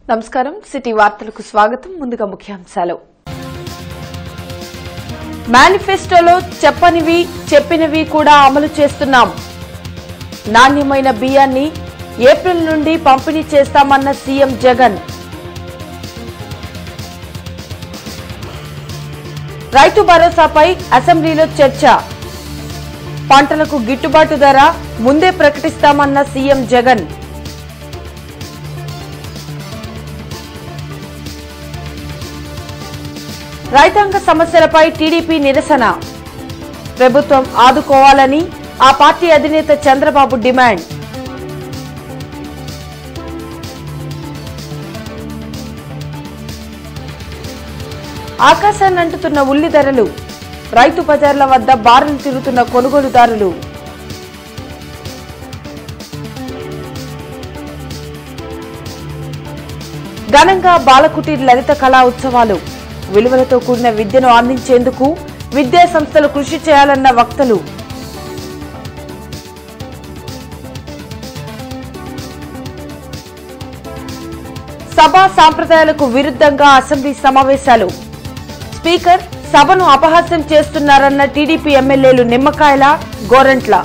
నమస్కారం సిటీ వార్తలకు స్వాగతం ముందుగా ముఖ్యాంశాలు మేనిఫెస్టోలో చెప్పనివి చెప్పినవి కూడా అమలు చేస్తున్నాం నాణ్యమైన బియ్యాన్ని ఏప్రిల్ నుండి పంపిణీ చేస్తామన్న సీఎం జగన్ రైతు భరోసాపై అసెంబ్లీలో చర్చ పంటలకు గిట్టుబాటు ధర ముందే ప్రకటిస్తామన్న సీఎం జగన్ రైతాంగ సమస్యలపై టీడీపీ నిరసన ప్రభుత్వం ఆదుకోవాలని ఆ పార్టీ అధినేత చంద్రబాబు డిమాండ్ ఆకాశాన్ని అంటుతున్న ఉల్లి ధరలు రైతు బజార్ల వద్ద బారులు తిరుగుతున్న కొనుగోలుదారులు ఘనంగా బాలకుటీర్ లలిత కళా ఉత్సవాలు విలువలతో కూడిన విద్యను అందించేందుకు విద్యా సంస్థలు కృషి చేయాలన్న వక్తలు సభా సాంప్రదాయాలకు విరుద్ధంగా అసెంబ్లీ సమావేశాలు స్పీకర్ సభను అపహాస్యం చేస్తున్నారన్న టీడీపీ ఎమ్మెల్యేలు నిమ్మకాయల గోరంట్ల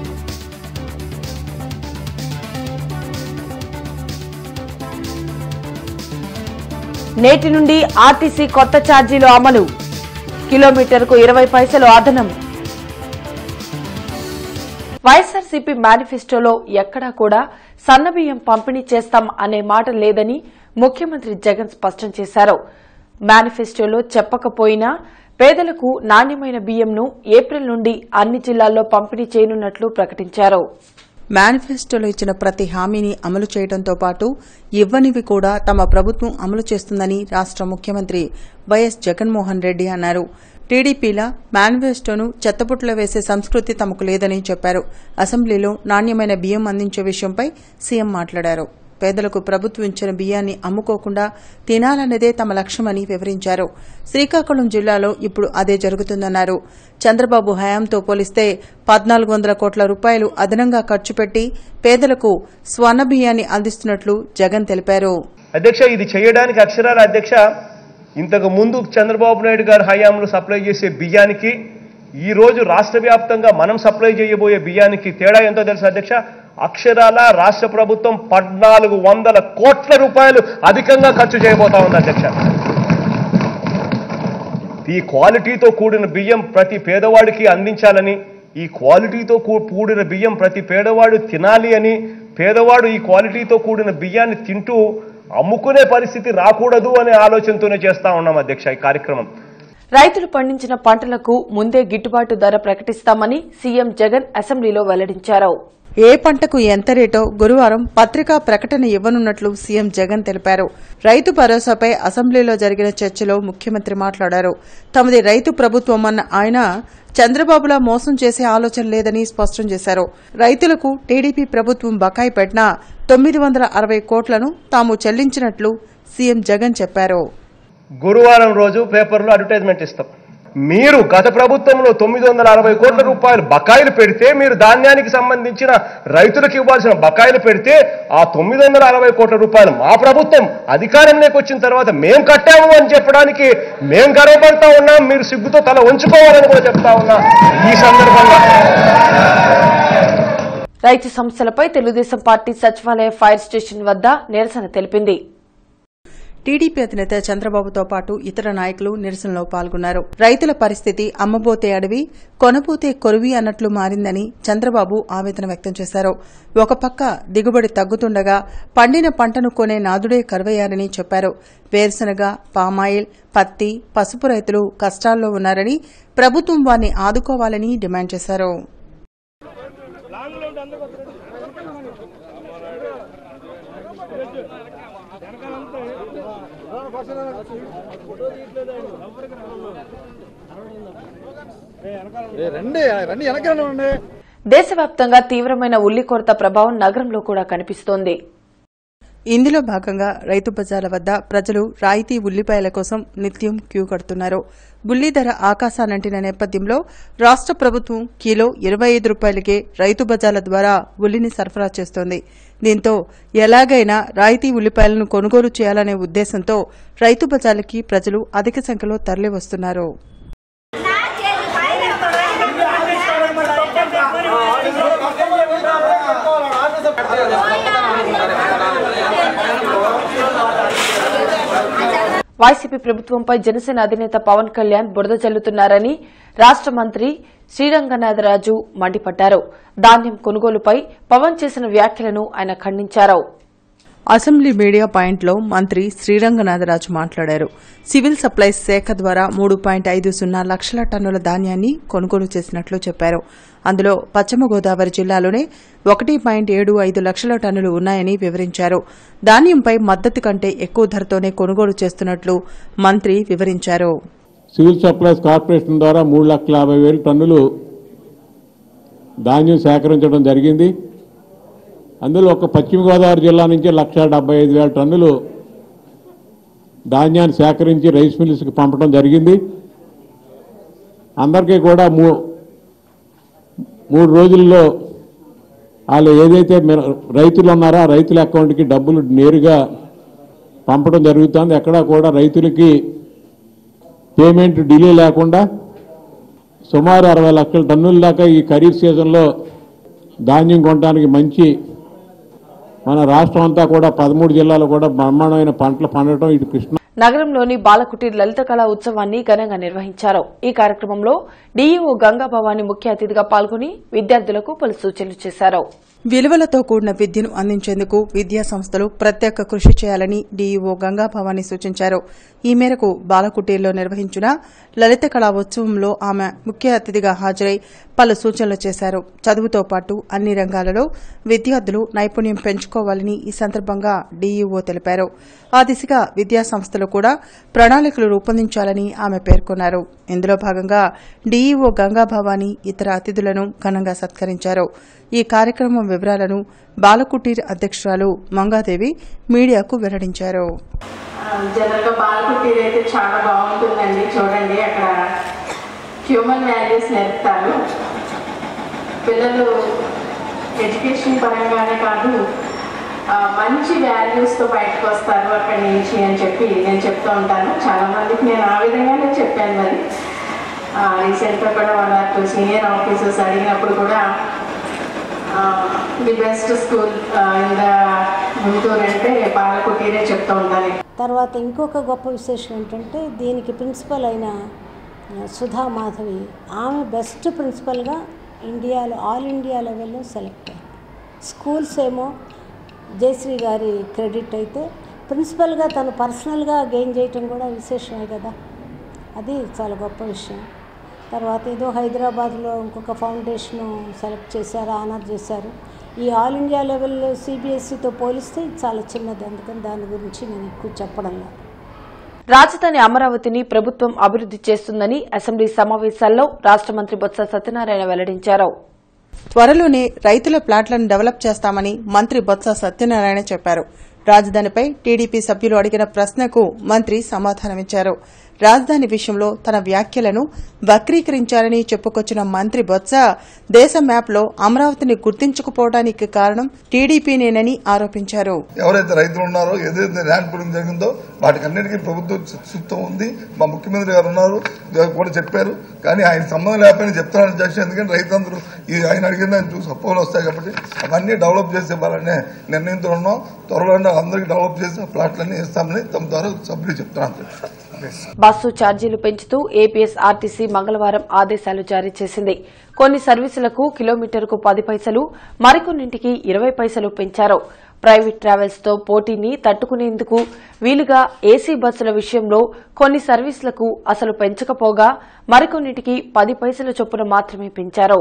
నేటి నుండి ఆర్టీసీ కొత్త ఛార్జీలు అమలు కిలోమీటర్కు ఇరవై పైసలు అదనం వైఎస్ఆర్సీపీ మేనిఫెస్టోలో ఎక్కడా కూడా సన్నబియ్యం పంపిణీ చేస్తాం అనే మాట లేదని ముఖ్యమంత్రి జగన్ స్పష్టం చేశారు మేనిఫెస్టోలో చెప్పకపోయినా పేదలకు నాణ్యమైన బియ్యంను ఏప్రిల్ నుండి అన్ని జిల్లాల్లో పంపిణీ చేయనున్నట్లు ప్రకటించారు మేనిఫెస్టోలో ఇచ్చిన ప్రతి హామీని అమలు చేయడంతో పాటు ఇవ్వనివి కూడా తమ ప్రభుత్వం అమలు చేస్తుందని రాష్ట ముఖ్యమంత్రి వైఎస్ జగన్మోహన్ రెడ్డి అన్నారు టీడీపీల మేనిఫెస్టోను చెత్తపుట్లో వేసే సంస్కృతి తమకు లేదని చెప్పారు అసెంబ్లీలో నాణ్యమైన బియ్యం అందించే విషయంపై సీఎం మాట్లాడారు పేదలకు ప్రభుత్వం ఇచ్చిన బియ్యాన్ని అమ్ముకోకుండా తినాలన్నదే తమ లక్ష్యమని వివరించారు శ్రీకాకుళం జిల్లాలో ఇప్పుడు అదే జరుగుతుందన్నారు చంద్రబాబు హయాంతో పోలిస్తే పద్నాలుగు వందల కోట్ల రూపాయలు అదనంగా ఖర్చు పెట్టి పేదలకు స్వర్ణ బియ్యాన్ని అందిస్తున్నట్లు జగన్ తెలిపారు అధ్యక్ష ఇది చేయడానికి అక్షరాల అధ్యక్ష ఇంతకు ముందు చంద్రబాబు నాయుడు గారు హయాంలో సప్లై చేసే బియ్యానికి ఈ రోజు రాష్ట్ర వ్యాప్తంగా మనం సప్లై చేయబోయే బియ్యానికి తేడా ఎంతో తెలుసు అధ్యక్ష అక్షరాల రాష్ట్ర ప్రభుత్వం పద్నాలుగు వందల కోట్ల రూపాయలు అధికంగా ఖర్చు చేయబోతా ఉంది అధ్యక్ష ఈ క్వాలిటీతో కూడిన బియ్యం ప్రతి పేదవాడికి అందించాలని ఈ క్వాలిటీతో కూ- కూడిన బియ్యం ప్రతి పేదవాడు తినాలి అని పేదవాడు ఈ క్వాలిటీతో కూడిన బియ్యాన్ని తింటూ అమ్ముకునే పరిస్థితి రాకూడదు అనే ఆలోచనతోనే చేస్తా ఉన్నాం అధ్యక్ష ఈ కార్యక్రమం రైతులు పండించిన పంటలకు ముందే గిట్టుబాటు ధర ప్రకటిస్తామని సీఎం జగన్ అసెంబ్లీలో వెల్లడించారు ఏ పంటకు ఎంత రేటో గురువారం పత్రికా ప్రకటన ఇవ్వనున్నట్లు సీఎం జగన్ తెలిపారు రైతు భరోసాపై అసెంబ్లీలో జరిగిన చర్చలో ముఖ్యమంత్రి మాట్లాడారు తమది రైతు ప్రభుత్వమన్న ఆయన చంద్రబాబులా మోసం చేసే ఆలోచన లేదని స్పష్టం చేశారు రైతులకు టీడీపీ ప్రభుత్వం బకాయి పెట్టిన తొమ్మిది వందల అరవై కోట్లను తాము చెల్లించినట్లు సీఎం జగన్ చెప్పారు గురువారం రోజు పేపర్లో అడ్వర్టైజ్మెంట్ ఇస్తాం మీరు గత ప్రభుత్వంలో తొమ్మిది వందల అరవై కోట్ల రూపాయలు బకాయిలు పెడితే మీరు ధాన్యానికి సంబంధించిన రైతులకు ఇవ్వాల్సిన బకాయిలు పెడితే ఆ తొమ్మిది వందల అరవై కోట్ల రూపాయలు మా ప్రభుత్వం అధికారంలోకి వచ్చిన తర్వాత మేం కట్టాము అని చెప్పడానికి మేం గర్వపడతా ఉన్నాం మీరు సిగ్గుతో తల ఉంచుకోవాలని కూడా చెప్తా ఉన్నా ఈ సందర్భంగా రైతు సమస్యలపై తెలుగుదేశం పార్టీ సచివాలయ ఫైర్ స్టేషన్ వద్ద నిరసన తెలిపింది టీడీపీ అధినేత చంద్రబాబుతో పాటు ఇతర నాయకులు నిరసనలో పాల్గొన్నారు రైతుల పరిస్థితి అమ్మబోతే అడవి కొనబోతే కొరువి అన్నట్లు మారిందని చంద్రబాబు ఆవేదన వ్యక్తం చేశారు ఒక పక్క దిగుబడి తగ్గుతుండగా పండిన పంటను కొనే నాదుడే కరువయ్యారని చెప్పారు వేరుశనగ పామాయిల్ పత్తి పసుపు రైతులు కష్టాల్లో ఉన్నారని ప్రభుత్వం వారిని ఆదుకోవాలని డిమాండ్ చేశారు రండి రండి వెనకాల ఉండి దేశవ్యాప్తంగా తీవ్రమైన ఉల్లి కొరత ప్రభావం నగరంలో కూడా కనిపిస్తోంది ఇందులో భాగంగా రైతు బజార్ల వద్ద ప్రజలు రాయితీ ఉల్లిపాయల కోసం నిత్యం క్యూ కడుతున్నారు బుల్లి ధర ఆకాశానంటిన నేపథ్యంలో రాష్ట ప్రభుత్వం కిలో ఇరవై ఐదు రూపాయలకే రైతు బజార్ల ద్వారా ఉల్లిని సరఫరా చేస్తోంది దీంతో ఎలాగైనా రాయితీ ఉల్లిపాయలను కొనుగోలు చేయాలనే ఉద్దేశంతో రైతు బజార్లకి ప్రజలు అధిక సంఖ్యలో తరలివస్తున్నారు వైసీపీ ప్రభుత్వంపై జనసేన అధినేత పవన్ కళ్యాణ్ బురద జల్లుతున్నారని రాష్ట మంత్రి శ్రీరంగనాథరాజు మండిపడ్డారు ధాన్యం కొనుగోలుపై పవన్ చేసిన వ్యాఖ్యలను ఆయన ఖండించారు అసెంబ్లీ మీడియా పాయింట్లో మంత్రి శ్రీరంగనాథరాజు మాట్లాడారు సివిల్ సప్లైస్ శాఖ ద్వారా మూడు పాయింట్ ఐదు సున్నా లక్షల టన్నుల ధాన్యాన్ని కొనుగోలు చేసినట్లు చెప్పారు అందులో పశ్చిమ గోదావరి జిల్లాలోనే ఒకటి పాయింట్ ఏడు ఐదు లక్షల టన్నులు ఉన్నాయని వివరించారు ధాన్యంపై మద్దతు కంటే ఎక్కువ ధరతోనే కొనుగోలు చేస్తున్నట్లు మంత్రి వివరించారు సివిల్ సప్లైస్ కార్పొరేషన్ ద్వారా మూడు లక్షల యాభై వేల టన్నులు ధాన్యం సేకరించడం జరిగింది అందులో ఒక పశ్చిమ గోదావరి జిల్లా నుంచి లక్ష డెబ్బై ఐదు వేల టన్నులు ధాన్యాన్ని సేకరించి రైస్ మిల్స్కి పంపడం జరిగింది అందరికీ కూడా మూ మూడు రోజుల్లో వాళ్ళు ఏదైతే మిర- రైతులు ఉన్నారో ఆ రైతుల అకౌంట్కి డబ్బులు నేరుగా పంపడం జరుగుతుంది ఎక్కడా కూడా రైతులకి పేమెంట్ డిలే లేకుండా సుమారు అరవై లక్షల టన్నుల దాకా ఈ ఖరీఫ్ సీజన్లో ధాన్యం కొనడానికి మంచి మన రాష్ట్రం అంతా కూడా పదమూడు జిల్లాలు కూడా బ్రహ్మాండమైన పంటలు పండటం ఇటు కృష్ణ నగరంలోని బాలకుటీర్ లలిత కళా ఉత్సవాన్ని ఘనంగా నిర్వహించారు ఈ కార్యక్రమంలో డీఈఓ గంగాభవాని ముఖ్య అతిథిగా పాల్గొని విద్యార్థులకు పలు సూచనలు చేశారు విలువలతో కూడిన విద్యను అందించేందుకు విద్యా సంస్థలు ప్రత్యేక కృషి చేయాలని డీఈఓ గంగాభవాని సూచించారు ఈ మేరకు బాలకుటీర్లో నిర్వహించిన లలిత కళా ఉత్సవంలో ఆమె ముఖ్య అతిథిగా హాజరై పలు సూచనలు చేశారు చదువుతో పాటు అన్ని రంగాలలో విద్యార్థులు నైపుణ్యం పెంచుకోవాలని ఈ సందర్భంగా డీఈఓ తెలిపారు ఆ దిశగా విద్యా సంస్థలు కూడా ప్రణాళికలు రూపొందించాలని ఆమె పేర్కొన్నారు ఇందులో భాగంగా డీఈఓ గంగాభవాని ఇతర అతిథులను ఘనంగా సత్కరించారు ఈ కార్యక్రమం వివరాలను బాలకుటీర్ అధ్యక్షురాలు మంగాదేవి మీడియాకు వెల్లడించారు జనరల్గా బాలకుటీర్ అయితే చాలా బాగుంటుందండి చూడండి అక్కడ హ్యూమన్ వాల్యూస్ నేర్పుతారు పిల్లలు ఎడ్యుకేషన్ పరంగానే కాదు ఆ, మంచి వాల్యూస్తో బయటకు వస్తారు అక్కడి నుంచి అని చెప్పి నేను చెప్తూ ఉంటాను చాలా మందికి నేను ఆ విధంగానే చెప్పాను మరి రీసెంట్గా కూడా one or two senior officers అడిగినప్పుడు కూడా the best school in the Guntur అంటే బాలకుటీరే చెప్తూ ఉంటాను తర్వాత ఇంకొక గొప్ప విశేషం ఏంటంటే దీనికి ప్రిన్సిపల్ అయిన ఆ, సుధా మాధవి ఆమె బెస్ట్ ప్రిన్సిపల్గా ఇండియాలో ఆల్ ఇండియా లెవెల్లో సెలెక్ట్ అయ్యింది స్కూల్స్ ఏమో జయశ్రీ గారి క్రెడిట్ అయితే ప్రిన్సిపల్గా తను పర్సనల్గా గెయిన్ చేయటం కూడా విశేషమే కదా అది చాలా గొప్ప విషయం తర్వాత ఏదో హైదరాబాద్లో ఇంకొక ఫౌండేషన్ సెలెక్ట్ చేశారు ఆనర్ చేశారు ఈ ఆల్ ఇండియా లెవెల్లో సిబిఎస్ఈతో పోలిస్తే ఇది చాలా చిన్నది అందుకని దాని గురించి నేను ఎక్కువ చెప్పడం లేదు రాజధాని అమరావతిని ప్రభుత్వం అభివృద్ది చేస్తుందని అసెంబ్లీ సమావేశాల్లో రాష్ట మంత్రి బొత్స సత్యనారాయణ వెల్లడించారు త్వరలోనే రైతుల ప్లాట్లను డెవలప్ చేస్తామని మంత్రి బొత్స సత్యనారాయణ చెప్పారు రాజధానిపై టీడీపీ సభ్యులు అడిగిన ప్రశ్నకు మంత్రి సమాధానమిచ్చారు రాజధాని విషయంలో తన వ్యాఖ్యలను వక్రీకరించారని చెప్పుకొచ్చిన మంత్రి బొత్స దేశ మ్యాప్లో అమరావతిని గుర్తించకపోవడానికి కారణం టీడీపీనేనని ఆరోపించారు ఎవరైతే రైతులు ఉన్నారో ఏదైతే ల్యాండ్ పూలింగ్ జరిగిందో వాటికన్నిటికీ ప్రభుత్వం చిత్తం ఉంది మా ముఖ్యమంత్రి గారు ఉన్నారు గారు కూడా చెప్పారు కానీ ఆయన సంబంధం లేకపోయినా చెప్తానని చేసి ఎందుకంటే రైతులందరూ ఈ ఆయన అడిగిన దాన్ని చూసి అపోహలు వస్తాయి కాబట్టి అవన్నీ డెవలప్ చేసి ఇవ్వాలనే నిర్ణయంతో ఉన్నాం త్వరలో అందరికీ డెవలప్ చేసి ప్లాట్లన్నీ ఇస్తామని తమ ద్వారా సభ్యులు చెప్తున్నాను బస్సు ఛార్జీలు పెంచుతూ ఏపీఎస్ ఆర్టీసీ మంగళవారం ఆదేశాలు జారీ చేసింది కొన్ని సర్వీసులకు కిలోమీటర్కు పది పైసలు మరికొన్నింటికి ఇరవై పైసలు పెంచారు ప్రైవేట్ ట్రావెల్స్ తో పోటీని తట్టుకునేందుకు వీలుగా ఏసీ బస్సుల విషయంలో కొన్ని సర్వీసులకు అసలు పెంచకపోగా మరికొన్నింటికి పది పైసల చొప్పున మాత్రమే పెంచారు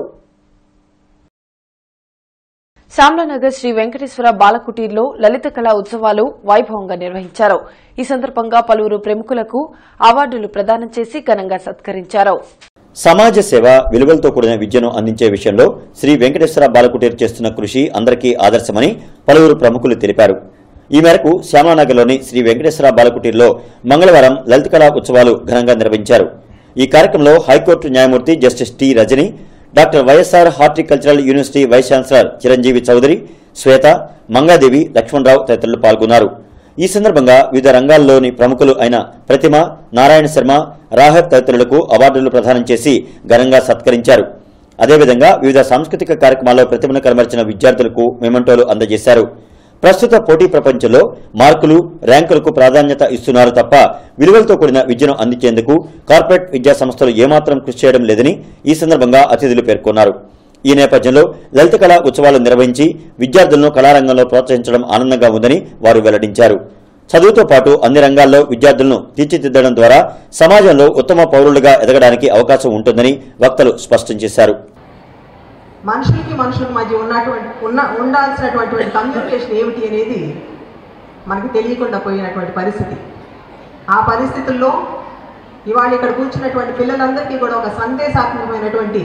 శ్యామ్లానగర్ శ్రీ వెంకటేశ్వర బాలకుటీర్లో లలిత కళా ఉత్సవాలు వైభవంగా నిర్వహించారు ఈ సందర్భంగా పలువురు ప్రముఖులకు అవార్డులు ప్రదానం చేసి ఘనంగా సత్కరించారు సమాజ సేవ విలువలతో కూడిన విద్యను అందించే విషయంలో శ్రీ వెంకటేశ్వర బాలకుటీర్ చేస్తున్న కృషి అందరికీ ఆదర్శమని పలువురు ప్రముఖులు తెలిపారు ఈ మేరకు శ్యామలానగర్లోని శ్రీ వెంకటేశ్వర బాలకుటీర్లో మంగళవారం లలిత కళా ఉత్సవాలు ఘనంగా నిర్వహించారు ఈ కార్యక్రమంలో హైకోర్టు న్యాయమూర్తి justice T Rajani doctor YSR horticultural university vice chancellor Chiranjeevi Chowdary Swetha Mangadevi Lakshmana Rao తదితరులు పాల్గొన్నారు ఈ సందర్భంగా వివిధ రంగాల్లోని ప్రముఖులు అయిన ప్రతిమ నారాయణ శర్మ రాహత్ తదితరులకు అవార్డులు ప్రదానం చేసి ఘనంగా సత్కరించారు అదేవిధంగా వివిధ సాంస్కృతిక కార్యక్రమాల్లో ప్రతిభను కనబరిచిన విద్యార్థులకు మెమంటోలు అందజేశారు ప్రస్తుత పోటీ ప్రపంచంలో మార్కులు ర్యాంకులకు ప్రాధాన్యత ఇస్తున్నారు తప్ప విలువలతో కూడిన విద్యను అందించేందుకు కార్పొరేట్ విద్యా సంస్థలు ఏమాత్రం కృషి చేయడం లేదని ఈ సందర్భంగా అతిథులు పేర్కొన్నారు ఈ నేపథ్యంలో లలిత కళా ఉత్సవాలు నిర్వహించి విద్యార్థులను కళారంగంలో ప్రోత్సహించడం ఆనందంగా ఉందని వారు వెల్లడించారు చదువుతో పాటు అన్ని రంగాల్లో విద్యార్థులను తీర్చిదిద్దడం ద్వారా సమాజంలో ఉత్తమ పౌరులుగా ఎదగడానికి అవకాశం ఉంటుందని వక్తలు స్పష్టం చేశారు మనుషులకి మనుషుల మధ్య ఉన్నటువంటి ఉన్న ఉండాల్సినటువంటి కమ్యూనికేషన్ ఏమిటి అనేది మనకు తెలియకుండా పోయినటువంటి పరిస్థితి ఆ పరిస్థితుల్లో ఇవాళ ఇక్కడ కూర్చున్నటువంటి పిల్లలందరికీ కూడా ఒక సందేశాత్మకమైనటువంటి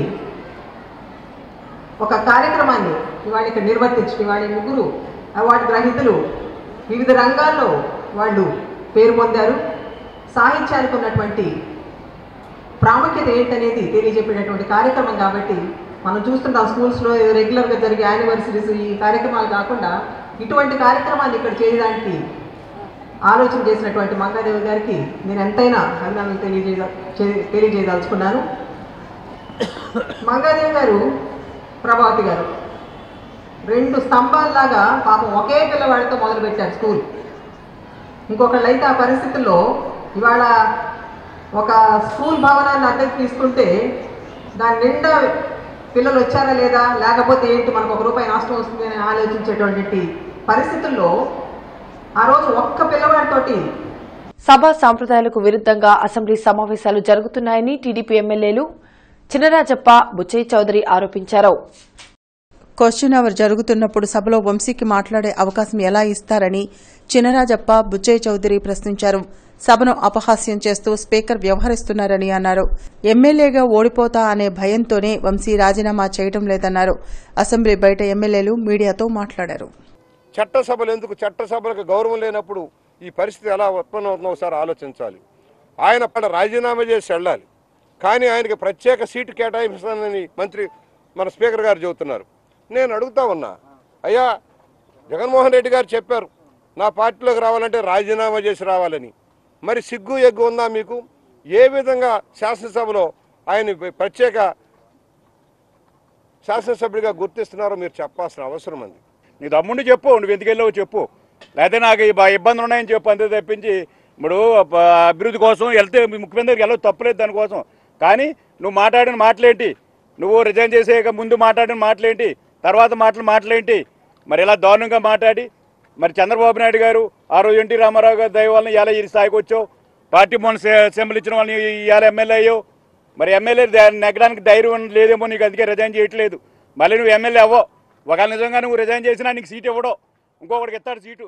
ఒక కార్యక్రమాన్ని ఇవాళ ఇక్కడ నిర్వర్తించి ఇవాళ ఈ ముగ్గురు అవార్డు గ్రహీతలు వివిధ రంగాల్లో వాళ్ళు పేరు పొందారు సాహిత్యానికి ఉన్నటువంటి ప్రాముఖ్యత ఏంటనేది తెలియజెప్పేటటువంటి కార్యక్రమం కాబట్టి మనం చూస్తుంటాం స్కూల్స్లో రెగ్యులర్గా జరిగే యానివర్సరీస్ ఈ కార్యక్రమాలు కాకుండా ఇటువంటి కార్యక్రమాన్ని ఇక్కడ చేయడానికి ఆలోచన చేసినటువంటి మంగాదేవి గారికి నేను ఎంతైనా అభినందనలు తెలియజేయ చే- తెలియజేయదలుచుకున్నాను మంగాదేవి గారు ప్రభావతి గారు రెండు స్తంభాల్లాగా పాపం ఒకే పిల్లవాడితో మొదలుపెట్టారు స్కూల్ ఇంకొకళ్ళు అయితే ఆ పరిస్థితుల్లో ఇవాళ ఒక స్కూల్ భవనాన్ని అద్దెకు తీసుకుంటే దాని నిండా పిల్లలు వచ్చారా లేదా లేకపోతే ఏంటి మనకు ఒక రూపాయి నష్టం వస్తుంది అని ఆలోచించేటువంటి పరిస్థితుల్లో ఆ రోజు ఒక్క పిల్లవాడితోటి సభా సాంప్రదాయాలకు విరుద్ధంగా అసెంబ్లీ సమావేశాలు జరుగుతున్నాయని టీడీపీ ఎమ్మెల్యేలు చినరాజప్ప బుచ్చయ్య చౌదరి ఆరోపించారు క్వశ్చన్ అవర్ జరుగుతున్నప్పుడు సభలో వంశీకి మాట్లాడే అవకాశం ఎలా ఇస్తారని చినరాజప్ప బుచ్చయ్య చౌదరి ప్రశ్నించారు సభను అపహాస్యం చేస్తూ స్పీకర్ వ్యవహరిస్తున్నారని అన్నారు ఎమ్మెల్యేగా ఓడిపోతా అనే భయంతోనే వంశీ రాజీనామా చేయడం లేదన్నారు అసెంబ్లీ బయట ఎమ్మెల్యేలు మీడియాతో మాట్లాడారు చట్టసభలు ఎందుకు చట్టసభలకు గౌరవం లేనప్పుడు ఈ పరిస్థితి ఎలా ఉత్పన్నమవుతుందో ఒకసారి ఆలోచించాలి ఆయన పడ రాజీనామా చేసి వెళ్ళాలి కానీ ఆయనకి ప్రత్యేక సీటు కేటాయిస్తానని మంత్రి మన స్పీకర్ గారు చెబుతున్నారు నేను అడుగుతా ఉన్నా అయ్యా జగన్మోహన్ రెడ్డి గారు చెప్పారు నా పార్టీలోకి రావాలంటే రాజీనామా చేసి రావాలని మరి సిగ్గు ఎగ్గు ఉందా మీకు ఏ విధంగా శాసనసభలో ఆయన ప్రత్యేక శాసనసభ్యుడిగా గుర్తిస్తున్నారో మీరు చెప్పాల్సిన అవసరం ఉంది నీ తమ్ముడిని చెప్పు నువ్వు ఎందుకు వెళ్ళావో చెప్పు లేకపోతే నాకు ఈ బా- ఇబ్బందులు ఉన్నాయని చెప్పు అంతే తప్పించి ఇప్పుడు ప- అభివృద్ధి కోసం వెళ్తే మీ ముఖ్యమంత్రికి వెళ్ళదు తప్పలేదు దానికోసం కానీ నువ్వు మాట్లాడిన మాటలేంటి నువ్వు రిజైన్ చేసేయక ముందు మాట్లాడిన మాటలేంటి తర్వాత మాటలు మాటలేంటి మరి ఇలా దారుణంగా మాట్లాడి మరి చంద్రబాబు నాయుడు గారు ఆ రోజు ఎన్టీ రామారావు గారి దయ వలన ఇలా ఈ స్థాయికి వచ్చావు పార్టీ మొన్న అసెంబ్లీ ఇచ్చిన వాళ్ళని ఇవాళ ఎమ్మెల్యే అయ్యావు మరి ఎమ్మెల్యే నెగ్గడానికి ధైర్యం లేదేమో నీకు అందుకే రిజైన్ చేయట్లేదు మళ్ళీ నువ్వు ఎమ్మెల్యే అవ్వవు ఒకవేళ నిజంగా నువ్వు రిజైన్ చేసినా నీకు సీట్ ఇవ్వడం ఇంకొకటికి ఇస్తాడు సీటు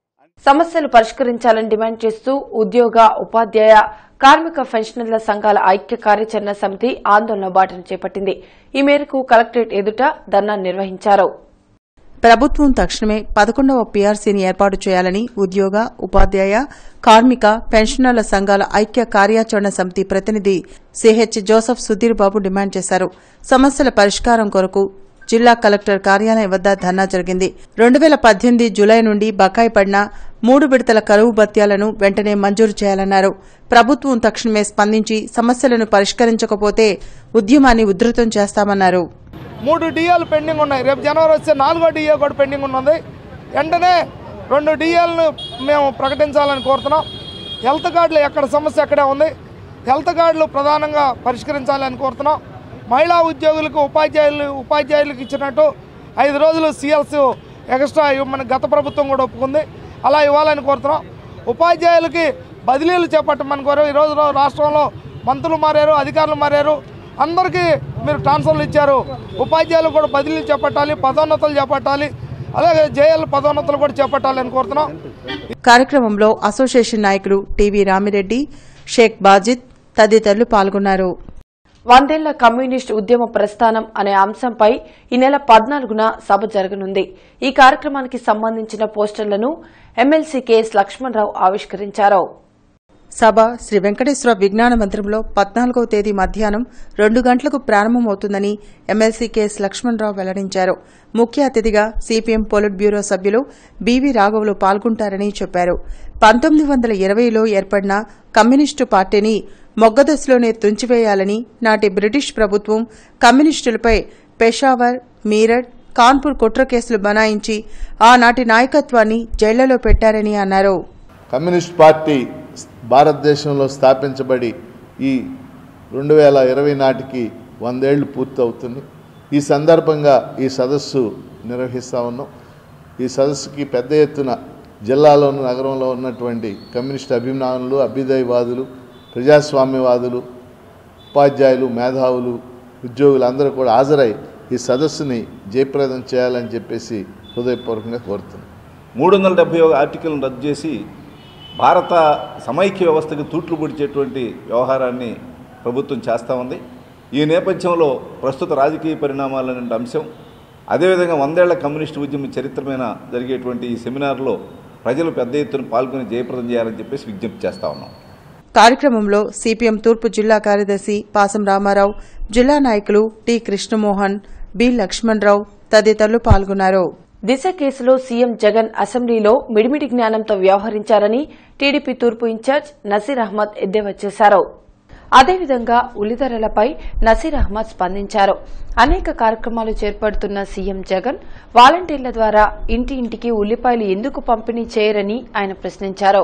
సమస్యలు పరిష్కరించాలని డిమాండ్ చేస్తూ ఉద్యోగ ఉపాధ్యాయ కార్మిక పెన్షనర్ల సంఘాల ఐక్య కార్యాచరణ సమితి ఆందోళన బాటను చేపట్టింది ఈ మేరకు కలెక్టరేట్ ఎదుట ధర్నా నిర్వహించారు ప్రభుత్వం తక్షణమే పదకొండవ పీఆర్సీని ఏర్పాటు చేయాలని ఉద్యోగ ఉపాధ్యాయ కార్మిక పెన్షనర్ల సంఘాల ఐక్య కార్యాచరణ సమితి ప్రతినిధి CH Joseph Sudheer Babu demand చేశారు సమస్యల పరిష్కారం కొరకు జిల్లా కలెక్టర్ కార్యాలయం వద్ద ధర్నా జరిగింది రెండు వేల పద్దెనిమిది జులై నుండి బకాయి పడిన మూడు విడతల కరువు భత్యాలను వెంటనే మంజూరు చేయాలన్నారు ప్రభుత్వం తక్షణమే స్పందించి సమస్యలను పరిష్కరించకపోతే ఉద్యమాన్ని ఉధృతం చేస్తామన్నారు మూడు డిఏలు పెండింగ్ ఉన్నాయి రేపు జనవరి వస్తే నాలుగో డిఏ కూడా పెండింగ్ ఉన్నది వెంటనే రెండు డిఏలను మేము ప్రకటించాలని కోరుతున్నాం హెల్త్ కార్డులు ఎక్కడ సమస్య ఎక్కడే ఉంది హెల్త్ కార్డులు ప్రధానంగా పరిష్కరించాలని కోరుతున్నాం మహిళా ఉద్యోగులకు ఉపాధ్యాయులు ఉపాధ్యాయులకు ఇచ్చినట్టు ఐదు రోజులు సిఎల్స్ ఎక్స్ట్రా ఇవ్వమని గత ప్రభుత్వం కూడా ఒప్పుకుంది అలా ఇవ్వాలని కోరుతున్నాం ఉపాధ్యాయులకి బదిలీలు చేపట్టమని కోరాం ఈరోజు రాష్ట్రంలో మంత్రులు మారారు అధికారులు మారారు అందరికీ మీరు ట్రాన్స్ఫర్లు ఇచ్చారు ఉపాధ్యాయులు కూడా బదిలీలు చేపట్టాలి పదోన్నతులు చేపట్టాలి అలాగే జేఎల్ పదోన్నతులు కూడా చేపట్టాలని కోరుతున్నాం కార్యక్రమంలో అసోసియేషన్ నాయకులు టీవీ రామిరెడ్డి షేక్ బాజిద్ తదితరులు పాల్గొన్నారు వందేళ్ల కమ్యూనిస్ట్ ఉద్యమ ప్రస్థానం అనే అంశంపై ఈ నెల పద్నాలుగున సభ జరగనుంది ఈ కార్యక్రమానికి సంబంధించిన పోస్టర్లను ఎమ్మెల్సీ కెఎస్ లక్ష్మణరావు ఆవిష్కరించారు సభ శ్రీ వెంకటేశ్వర విజ్ఞాన మందిరంలో పద్నాలుగవ తేదీ మధ్యాహ్నం రెండు గంటలకు ప్రారంభమవుతుందని ఎమ్మెల్సీ కెఎస్ లక్ష్మణరావు వెల్లడించారు ముఖ్య అతిథిగా సిపిఎం పొలిట్ బ్యూరో సభ్యులు బీవీ రాఘవులు పాల్గొంటారని చెప్పారు పంతొమ్మిది వందల ఇరవైలో ఏర్పడిన కమ్యూనిస్టు పార్టీని మొగ్గదశలోనే తుంచివేయాలని నాటి బ్రిటిష్ ప్రభుత్వం కమ్యూనిస్టులపై పెషావర్ మీరట్ కాన్పూర్ కుట్ర కేసులు బనాయించి ఆనాటి నాయకత్వాన్ని జైళ్లలో పెట్టారని అన్నారు కమ్యూనిస్ట్ పార్టీ భారతదేశంలో స్థాపించబడి ఈ రెండు వేల ఇరవై నాటికి వందేళ్లు పూర్తవుతుంది ఈ సందర్భంగా ఈ సదస్సు నిర్వహిస్తూ ఉన్నాం ఈ సదస్సుకి పెద్ద ఎత్తున జిల్లాలోను నగరంలో ఉన్నటువంటి కమ్యూనిస్ట్ అభిమానులు అభ్యుదయవాదులు ప్రజాస్వామ్యవాదులు ఉపాధ్యాయులు మేధావులు ఉద్యోగులు అందరూ కూడా హాజరై ఈ సదస్సుని జయప్రదం చేయాలని చెప్పేసి హృదయపూర్వకంగా కోరుతున్నాను మూడు వందల డెబ్బై ఒక ఆర్టికల్ను రద్దు చేసి భారత సమైక్య వ్యవస్థకు తూట్లు పొడిచేటువంటి వ్యవహారాన్ని ప్రభుత్వం చేస్తూ ఉంది ఈ నేపథ్యంలో ప్రస్తుత రాజకీయ పరిణామాలనే అంశం అదేవిధంగా వందేళ్ల కమ్యూనిస్టు ఉద్యమ చరిత్ర మీద జరిగేటువంటి ఈ సెమినార్లో ప్రజలు పెద్ద ఎత్తున పాల్గొని జయప్రదం చేయాలని చెప్పేసి విజ్ఞప్తి చేస్తా ఉన్నాం కార్యక్రమంలో సిపిఎం తూర్పు జిల్లా కార్యదర్శి పాసం రామారావు జిల్లా నాయకులు టి కృష్ణమోహన్ బి లక్ష్మణరావు తదితరులు పాల్గొన్నారు దిశ కేసులో సీఎం జగన్ అసెంబ్లీలో మిడిమిడి జ్ఞానంతో వ్యవహరించారని టీడీపీ తూర్పు ఇన్ఛార్జ్ నసీర్ అహ్మద్ ఎద్దేవా చేశారు అదేవిధంగా ఉల్లిధరలపై నసీర్ అహ్మద్ స్పందించారు అనేక కార్యక్రమాలు చేపడుతున్న సీఎం జగన్ వాలంటీర్ల ద్వారా ఇంటి ఇంటికి ఉల్లిపాయలు ఎందుకు పంపిణీ చేయరని ఆయన ప్రశ్నించారు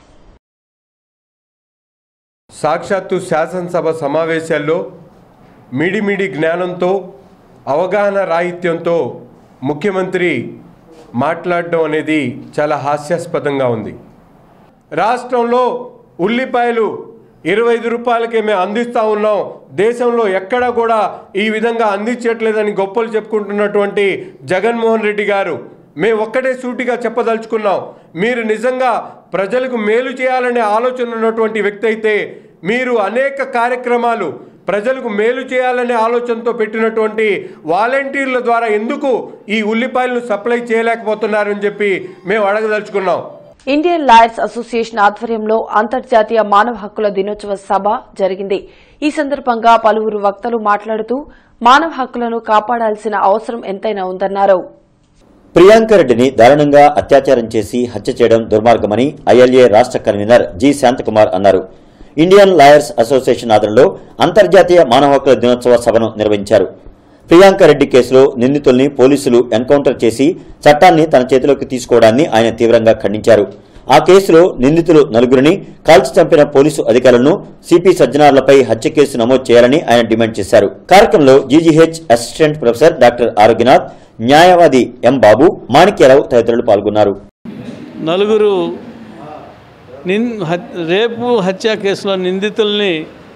సాక్షాత్తు శాసనసభ సమావేశాల్లో మిడిమిడి జ్ఞానంతో అవగాహన రాహిత్యంతో ముఖ్యమంత్రి మాట్లాడడం అనేది చాలా హాస్యాస్పదంగా ఉంది రాష్ట్రంలో ఉల్లిపాయలు ఇరవై ఐదు రూపాయలకే మేము అందిస్తూ ఉన్నాం దేశంలో ఎక్కడా కూడా ఈ విధంగా అందించట్లేదని గొప్పలు చెప్పుకుంటున్నటువంటి జగన్మోహన్ రెడ్డి గారు మేము ఒక్కటే సూటిగా చెప్పదలుచుకున్నాం మీరు నిజంగా ప్రజలకు మేలు చేయాలనే ఆలోచన ఉన్నటువంటి వ్యక్తి అయితే మీరు అనేక కార్యక్రమాలు ప్రజలకు మేలు చేయాలనే ఆలోచనతో పెట్టినటువంటి వాలంటీర్ల ద్వారా ఎందుకు ఈ ఉల్లిపాయలను సప్లై చేయలేకపోతున్నారని చెప్పి మేము అడగదలుచుకున్నాం ఇండియన్ లాయర్స్ అసోసియేషన్ ఆధ్వర్యంలో అంతర్జాతీయ మానవ హక్కుల దినోత్సవ సభ జరిగింది ఈ సందర్భంగా పలువురు వక్తలు మాట్లాడుతూ మానవ హక్కులను కాపాడాల్సిన అవసరం ఎంతైనా ఉందన్నారు ప్రియాంక రెడ్డిని దారుణంగా అత్యాచారం చేసి హత్య చేయడం దుర్మార్గమని ఐఎల్ఏ రాష్ట్ర కన్వీనర్ జి శాంతకుమార్ అన్నారు ఇండియన్ లాయర్స్ అసోసియేషన్ ఆధ్వర్యంలో అంతర్జాతీయ మానవ హక్కుల దినోత్సవ సభను నిర్వహించారు ప్రియాంక రెడ్డి కేసులో నిందితుల్ని పోలీసులు ఎన్కౌంటర్ చేసి చట్టాన్ని తన చేతిలోకి తీసుకోవడాన్ని ఆయన తీవ్రంగా ఖండించారు ఆ కేసులో నిందితులు నలుగురిని కాల్చి చంపిన పోలీసు అధికారులను సిపి సజ్జనార్లపై హత్య కేసు నమోదు చేయాలని ఆయన డిమాండ్ చేశారు కార్యక్రమంలో GGH assistant professor doctor Arogyanath న్యాయవాది ఎం బాబు మాణిక్యరావు తదితరులు పాల్గొన్నారు నలుగురు నిన్ హత్- రేపు హత్య కేసులో నిందితుల్ని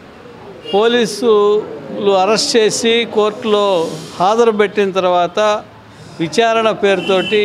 పోలీసులు అరెస్ట్ చేసి కోర్టులో హాజరుపెట్టిన తర్వాత విచారణ పేరుతోటి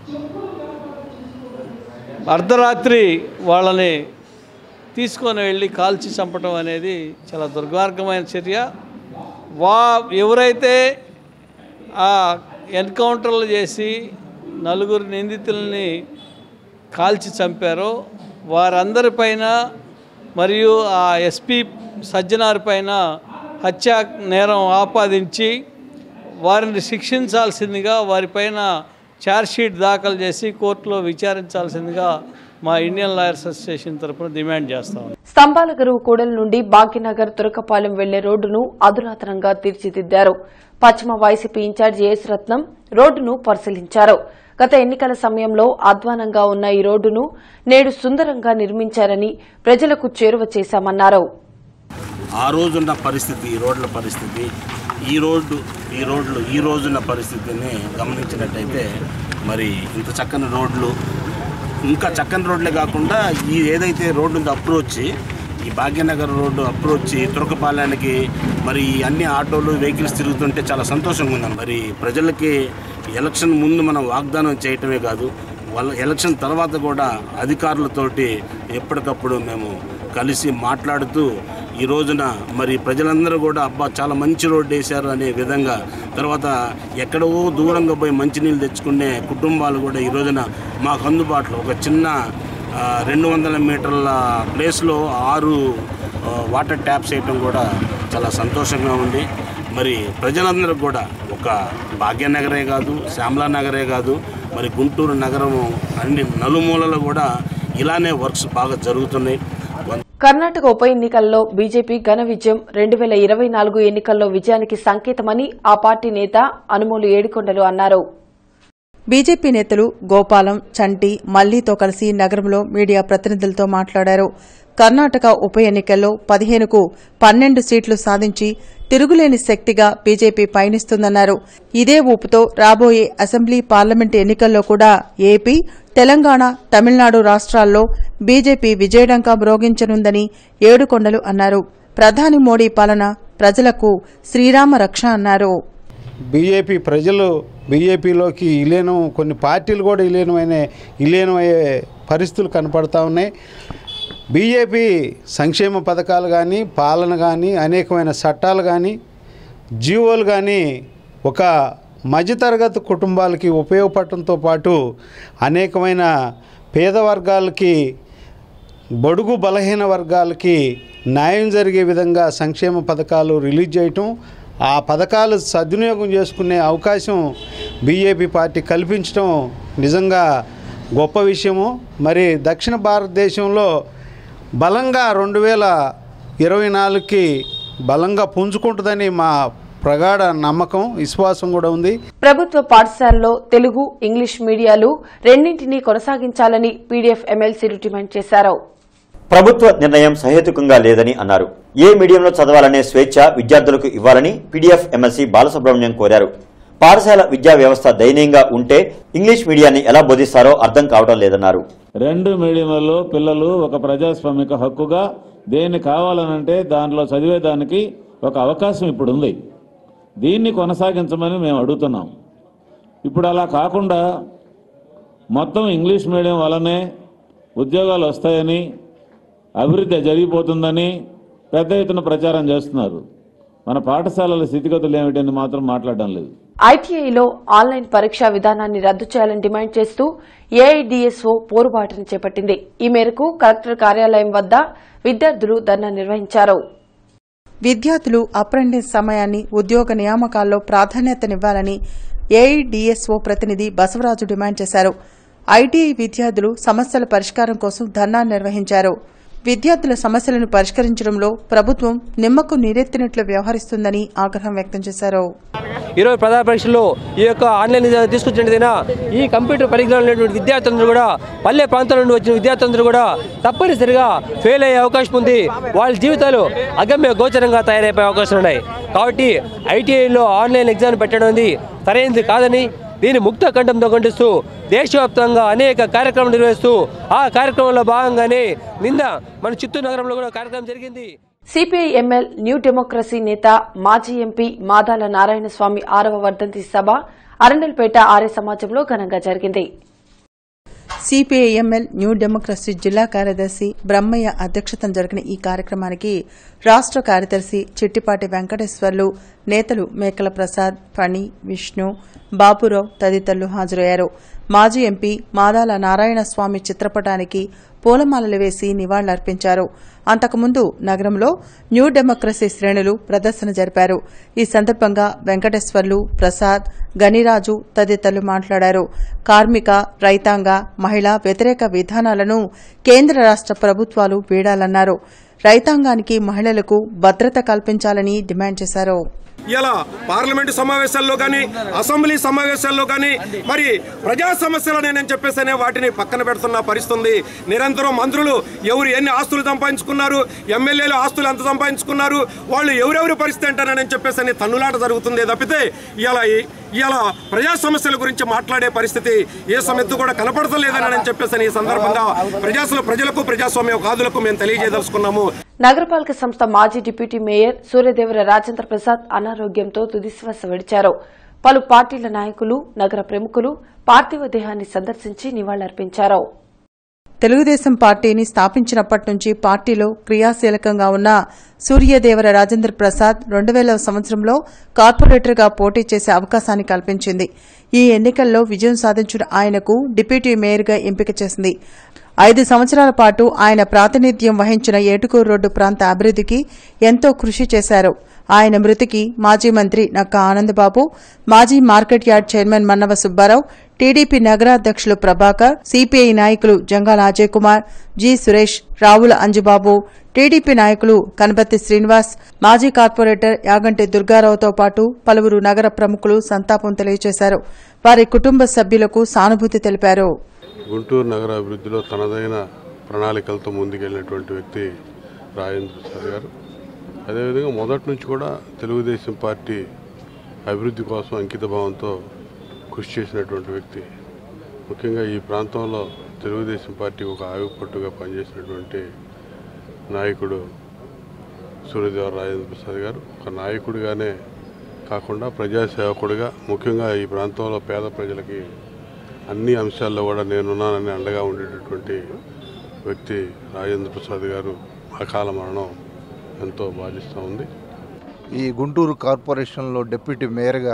అర్ధరాత్రి వాళ్ళని తీసుకొని వెళ్ళి కాల్చి చంపడం అనేది చాలా దుర్మార్గమైన చర్య వా ఎవరైతే ఆ ఎన్కౌంటర్లు చేసి నలుగురు నిందితుల్ని కాల్చి చంపారో వారందరిపైన మరియు ఆ ఎస్పీ సజ్జనార్ పైన హత్యా నేరం ఆపాదించి వారిని శిక్షించాల్సిందిగా వారిపైన ఛార్జ్షీట్ దాఖలు చేసి కోర్టులో విచారించాల్సిందిగా మా ఇండియన్ లాయర్స్ అసోసియేషన్ తరఫున డిమాండ్ చేస్తాం స్తంభాలగరువు కూడలి నుండి భాగ్యనగర్ తురకపాలెం వెళ్లే రోడ్డును అధునాతనంగా తీర్చిదిద్దారు పశ్చిమ వైసీపీ ఇన్ఛార్జి ఎస్ రత్నం రోడ్డును పరిశీలించారు గత ఎన్నికల సమయంలో అధ్వానంగా ఉన్న ఈ రోడ్డును నేడు సుందరంగా నిర్మించారని ప్రజలకు చేరువ చేశామన్నారు ఆ రోజున్న పరిస్థితి ఈ రోడ్ల పరిస్థితి ఈ రోడ్డు ఈ రోడ్లు ఈ రోజున్న పరిస్థితిని గమనించినట్టయితే మరి ఇంత చక్కని రోడ్లు ఇంకా చక్కని రోడ్లే కాకుండా ఈ ఏదైతే రోడ్డు ఉందో అప్రోచ్ ఈ భాగ్యనగర్ రోడ్డు అప్రోచ్ తురకపాలెనికి మరి ఈ అన్ని ఆటోలు వెహికల్స్ తిరుగుతుంటే చాలా సంతోషంగా ఉంది మరి ప్రజలకి ఎలక్షన్ ముందు మనం వాగ్దానం చేయటమే కాదు వాళ్ళ ఎలక్షన్ తర్వాత కూడా అధికారులతోటి ఎప్పటికప్పుడు మేము కలిసి మాట్లాడుతూ ఈ రోజున మరి ప్రజలందరూ కూడా అబ్బా చాలా మంచి రోడ్డు వేశారు అనే విధంగా తర్వాత ఎక్కడో దూరంగా పోయి మంచినీళ్ళు తెచ్చుకునే కుటుంబాలు కూడా ఈ రోజున మాకు అందుబాటులో ఒక చిన్న ఆ, రెండు వందల మీటర్ల ప్లేస్లో ఆరు ఆ, వాటర్ ట్యాప్స్ వేయటం కూడా చాలా సంతోషంగా ఉంది మరి ప్రజలందరూ కూడా ఒక భాగ్యనగరే కాదు శ్యామలా నగరే కాదు మరి గుంటూరు నగరము అన్ని నలుమూలలు కూడా ఇలానే వర్క్స్ బాగా జరుగుతున్నాయి కర్ణాటక ఉప ఎన్నికల్లో బీజేపీ ఘన విజయం రెండు వేల ఇరవై నాలుగు ఎన్నికల్లో విజయానికి సంకేతమని ఆ పార్టీ నేత అనుమోలు ఏడికొండలు అన్నారు బీజేపీ నేతలు గోపాలం చంటి మల్లీతో కలిసి నగరంలో మీడియా ప్రతినిధులతో మాట్లాడారు కర్ణాటక ఉప ఎన్నికల్లో పదిహేనుకు పన్నెండు సీట్లు సాధించి తిరుగులేని శక్తిగా బీజేపీ పయనిస్తుందన్నారు ఇదే ఊపుతో రాబోయే అసెంబ్లీ పార్లమెంటు ఎన్నికల్లో కూడా ఏపీ తెలంగాణ తమిళనాడు రాష్ట్రాల్లో బీజేపీ విజయడంకా మ్రోగించనుందని ఏడుకొండలు అన్నారు ప్రధాని మోడీ పాలన ప్రజలకు శ్రీరామ రక్ష అన్నారు బీజేపీ ప్రజలు బీజేపీలోకి విలీనం కొన్ని పార్టీలు కూడా విలీనమైన విలీనమయ్యే పరిస్థితులు కనపడతా ఉన్నాయి బీజేపీ సంక్షేమ పథకాలు కానీ పాలన కానీ అనేకమైన చట్టాలు కానీ జీవోలు కానీ ఒక మధ్యతరగతి కుటుంబాలకి ఉపయోగపడటంతో పాటు అనేకమైన పేద వర్గాలకి బడుగు బలహీన వర్గాలకి న్యాయం జరిగే విధంగా సంక్షేమ పథకాలు రిలీజ్ చేయటం ఆ పథకాలు సద్వినియోగం చేసుకునే అవకాశం బీజేపీ పార్టీ కల్పించడం నిజంగా గొప్ప విషయము మరి దక్షిణ భారతదేశంలో బలంగా రెండు వేల ఇరవై నాలుగుకి బలంగా పుంజుకుంటుందని మా ప్రగాఢ నమ్మకం విశ్వాసం కూడా ఉంది ప్రభుత్వ పాఠశాలలో తెలుగు ఇంగ్లీష్ మీడియాలు రెండింటినీ కొనసాగించాలని పీడీఎఫ్ ఎమ్మెల్సీలు డిమాండ్ చేశారు ప్రభుత్వ నిర్ణయం సహేతుకంగా లేదని అన్నారు ఏ మీడియంలో చదవాలనే స్వేచ్ఛ విద్యార్థులకు ఇవ్వాలని పీడీఎఫ్ ఎమ్మెల్సీ బాలసుబ్రహ్మణ్యం కోరారు పాఠశాల విద్యా వ్యవస్థ దయనీయంగా ఉంటే ఇంగ్లీష్ మీడియాన్ని ఎలా బోధిస్తారో అర్థం కావడం లేదన్నారు రెండు మీడియంలలో పిల్లలు ఒక ప్రజాస్వామిక హక్కుగా దేన్ని కావాలనంటే దానిలో చదివేదానికి ఒక అవకాశం ఇప్పుడు ఉంది దీన్ని కొనసాగించమని మేము అడుగుతున్నాం ఇప్పుడు అలా కాకుండా మొత్తం ఇంగ్లీష్ మీడియం వల్లనే ఉద్యోగాలు వస్తాయని అభివృద్ధి జరిగిపోతుందని పెద్ద ఎత్తున ప్రచారం చేస్తున్నారు మన పాఠశాలల స్థితిగతులు ఏమిటని మాత్రం మాట్లాడడం లేదు ఐటీఐలో ఆన్లైన్ పరీక్షా విధానాన్ని రద్దు చేయాలని డిమాండ్ చేస్తూ ఏఐడిఎస్ఓ పోరుబాటును చేపట్టింది ఈ మేరకు కలెక్టర్ కార్యాలయం వద్ద విద్యార్థులు ధర్నా నిర్వహించారు విద్యార్థులు అప్రెంటిస్ సమయాన్ని ఉద్యోగ నియామకాల్లో ప్రాధాన్యతనివ్వాలని ఏఐడిఎస్ఓ ప్రతినిధి బసవరాజు డిమాండ్ చేశారు ఐటీఐ విద్యార్థులు సమస్యల పరిష్కారం కోసం ధర్నా నిర్వహించారు విద్యార్థుల సమస్యలను పరిష్కరించడంలో ప్రభుత్వం నిమ్మకు నీరెత్తినట్లు వ్యవహరిస్తుందని ఆగ్రహం వ్యక్తం చేశారు ఈరోజు ప్రధాన పరీక్షల్లో ఈ యొక్క ఆన్లైన్ తీసుకొచ్చినట్టయినా ఈ కంప్యూటర్ పరిజ్ఞానం ఉన్నటువంటి విద్యార్థులందరూ కూడా పల్లె ప్రాంతాల నుండి వచ్చిన విద్యార్థులందరూ కూడా తప్పనిసరిగా ఫెయిల్ అయ్యే అవకాశం ఉంది వాళ్ళ జీవితాలు అగమ్య గోచరంగా తయారైపోయే అవకాశాలు ఉన్నాయి కాబట్టి ఐటీఐలో ఆన్లైన్ ఎగ్జామ్ పెట్టడం అనేది సరైనది కాదని దీన్ని ముక్త కంఠంతో ఖండిస్తూ దేశవ్యాప్తంగా అనేక కార్యక్రమాలు నిర్వహిస్తూ ఆ కార్యక్రమంలో భాగంగానే నిన్న మన చిత్తూరు నగరంలో కూడా కార్యక్రమం జరిగింది సిపిఐ ఎంఎల్ న్యూ డెమోక్రసీ నేత మాజీ ఎంపీ మాదాల నారాయణస్వామి ఆరవ వర్ధంతి సభ అరండల్పేట ఆర్య సమాజంలో ఘనంగా జరిగింది సిపిఐఎంఎల్ న్యూ డెమోక్రసీ జిల్లా కార్యదర్శి బ్రహ్మయ్య అధ్యక్షతన జరిగిన ఈ కార్యక్రమానికి రాష్ట కార్యదర్శి చిట్టిపాటి వెంకటేశ్వర్లు నేతలు మేకల ప్రసాద్ ఫణి విష్ణు బాబురావు తదితరులు హాజరయ్యారు మాజీ ఎంపీ మాదాల నారాయణస్వామి చిత్రపటానికి పూలమాలలు వేసి నివాళులర్పించారు అంతకుముందు నగరంలో న్యూ డెమోక్రసీ శ్రేణులు ప్రదర్శన జరిపారు ఈ సందర్భంగా వెంకటేశ్వర్లు ప్రసాద్ గనిరాజు తదితరులు మాట్లాడారు కార్మిక రైతాంగ మహిళా వ్యతిరేక విధానాలను కేంద్ర రాష్ట ప్రభుత్వాలు వీడాలన్నారు రైతాంగానికి మహిళలకు భద్రత కల్పించాలని డిమాండ్ చేశారు ఇలా పార్లమెంటు సమావేశాల్లో కానీ అసెంబ్లీ సమావేశాల్లో కానీ మరి ప్రజా సమస్యలని నేను చెప్పేసనే వాటిని పక్కన పెడుతున్న పరిస్థితి ఉంది నిరంతరం మంత్రులు ఎవరు ఎన్ని ఆస్తులు సంపాదించుకున్నారు ఎమ్మెల్యేలు ఆస్తులు ఎంత సంపాదించుకున్నారు వాళ్ళు ఎవరెవరి పరిస్థితి అంటారని చెప్పేసి తన్నులాట జరుగుతుంది తప్పితే ఇలా ఇలా ప్రజా సమస్యల గురించి మాట్లాడే పరిస్థితి ఏ సమితి కూడా కనపడతలేదని అని చెప్పేసి ఈ సందర్భంగా ప్రజాస్వామ్య ప్రజలకు ప్రజాస్వామ్య కాదులకు మేము తెలియజేయదలుచుకున్నాము నగరపాలక సంస్థ మాజీ డిప్యూటీ మేయర్ సూర్యదేవర రాజేంద్ర ప్రసాద్ అనారోగ్యంతో తుదిశ్వాస విడిచారు పలు పార్టీల నాయకులు నగర ప్రముఖులు పార్థివ దేహాన్ని సందర్శించి నివాళులర్పించారు తెలుగుదేశం పార్టీని స్థాపించినప్పటి నుంచి పార్టీలో క్రియాశీలకంగా ఉన్న సూర్యదేవర రాజేంద్ర ప్రసాద్ రెండు వేల సంవత్సరంలో కార్పొరేటర్గా పోటీ చేసే అవకాశాన్ని కల్పించింది ఈ ఎన్నికల్లో విజయం సాధించిన ఆయనకు డిప్యూటీ మేయర్గా ఎంపిక చేసింది ఐదు సంవత్సరాల పాటు ఆయన ప్రాతినిధ్యం వహించిన ఏటుకూరు రోడ్డు ప్రాంత అభివృద్ధికి ఎంతో కృషి చేశారు ఆయన మృతికి మాజీ మంత్రి నక్క ఆనందబాబు మాజీ market yard chairman Mannava Subbarao TDP నగరాధ్యక్షులు ప్రభాకర్ సిపిఐ నాయకులు జంగాల అజయ్ కుమార్ జి సురేష్ రావుల అంజుబాబు టీడీపీ నాయకులు కనబత్తి శ్రీనివాస్ మాజీ కార్పొరేటర్ యాగంటి దుర్గారావుతో పాటు పలువురు నగర ప్రముఖులు సంతాపం తెలియజేశారు వారి కుటుంబ సభ్యులకు సానుభూతి తెలిపారు గుంటూరు నగర అభివృద్ధిలో తనదైన ప్రణాళికలతో ముందుకెళ్ళినటువంటి వ్యక్తి రాజేంద్ర ప్రసాద్ గారు అదేవిధంగా మొదటి నుంచి కూడా తెలుగుదేశం పార్టీ అభివృద్ధి కోసం అంకిత భావంతో కృషి చేసినటువంటి వ్యక్తి ముఖ్యంగా ఈ ప్రాంతంలో తెలుగుదేశం పార్టీ ఒక ఆయుపట్టుగా పనిచేసినటువంటి నాయకుడు సూర్యదేవ రాజేంద్ర ప్రసాద్ గారు ఒక నాయకుడిగానే కాకుండా ప్రజాసేవకుడిగా ముఖ్యంగా ఈ ప్రాంతంలో పేద ప్రజలకి అన్ని అంశాల్లో కూడా నేనున్నానని అండగా ఉండేటటువంటి వ్యక్తి రాజేంద్ర ప్రసాద్ గారు అకాల మరణం ఎంతో బాధిస్తూ ఉంది ఈ గుంటూరు కార్పొరేషన్లో డిప్యూటీ మేయర్గా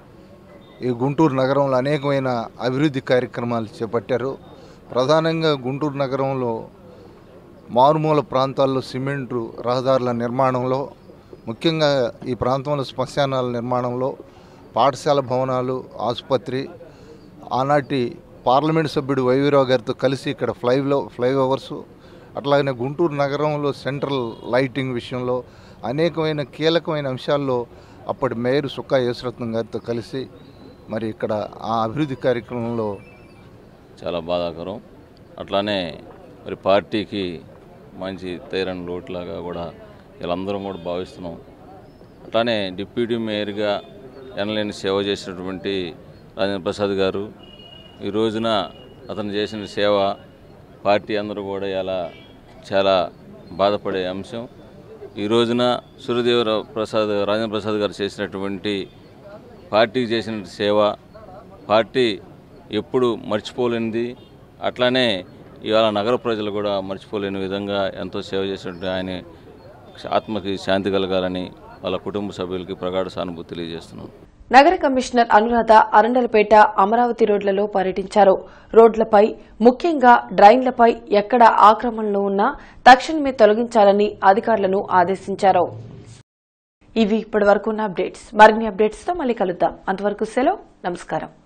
ఈ గుంటూరు నగరంలో అనేకమైన అభివృద్ధి కార్యక్రమాలు చేపట్టారు ప్రధానంగా గుంటూరు నగరంలో మారుమూల ప్రాంతాల్లో సిమెంటు రహదారుల నిర్మాణంలో ముఖ్యంగా ఈ ప్రాంతంలో శ్మశానాల నిర్మాణంలో పాఠశాల భవనాలు ఆసుపత్రి ఆనాటి పార్లమెంట్ సభ్యుడు వైవీరావు గారితో కలిసి ఇక్కడ ఫ్లైలో ఫ్లైఓవర్స్ అట్లాగనే గుంటూరు నగరంలో సెంట్రల్ లైటింగ్ విషయంలో అనేకమైన కీలకమైన అంశాల్లో అప్పటి మేయర్ సుక్కా యేసురత్నం గారితో కలిసి మరి ఇక్కడ ఆ అభివృద్ధి కార్యక్రమంలో చాలా బాధాకరం అట్లానే మరి పార్టీకి మంచి తీరని లోటులాగా కూడా వీళ్ళందరం కూడా భావిస్తున్నాం అట్లానే డిప్యూటీ మేయర్గా ఎనలేని సేవ చేసినటువంటి రాజేంద్ర ప్రసాద్ గారు ఈ రోజున అతను చేసిన సేవ పార్టీ అందరూ కూడా ఇలా చాలా బాధపడే అంశం ఈ రోజున సూర్యదేవ ప్రసాద్ రాజేంద్ర ప్రసాద్ గారు చేసినటువంటి పార్టీకి చేసిన సేవ పార్టీ ఎప్పుడు మర్చిపోలేనిది అట్లానే ఇవాళ నగర ప్రజలు కూడా మర్చిపోలేని విధంగా ఎంతో సేవ చేసినట్టు ఆయన ఆత్మకి శాంతి కలగాలని వాళ్ళ కుటుంబ సభ్యులకి ప్రగాఢ సానుభూతి తెలియజేస్తున్నాను నగర కమిషనర్ అనురాధ అరండలపేట అమరావతి రోడ్లలో పర్యటించారు రోడ్లపై ముఖ్యంగా డ్రైన్లపై ఎక్కడ ఆక్రమణలు ఉన్నా తక్షణమే తొలగించాలని అధికారులను ఆదేశించారు ఇవి ఇప్పటి వరకు ఉన్న అప్డేట్స్ మరిన్ని అప్డేట్స్తో మళ్ళీ కలుద్దాం అంతవరకు సెలవు నమస్కారం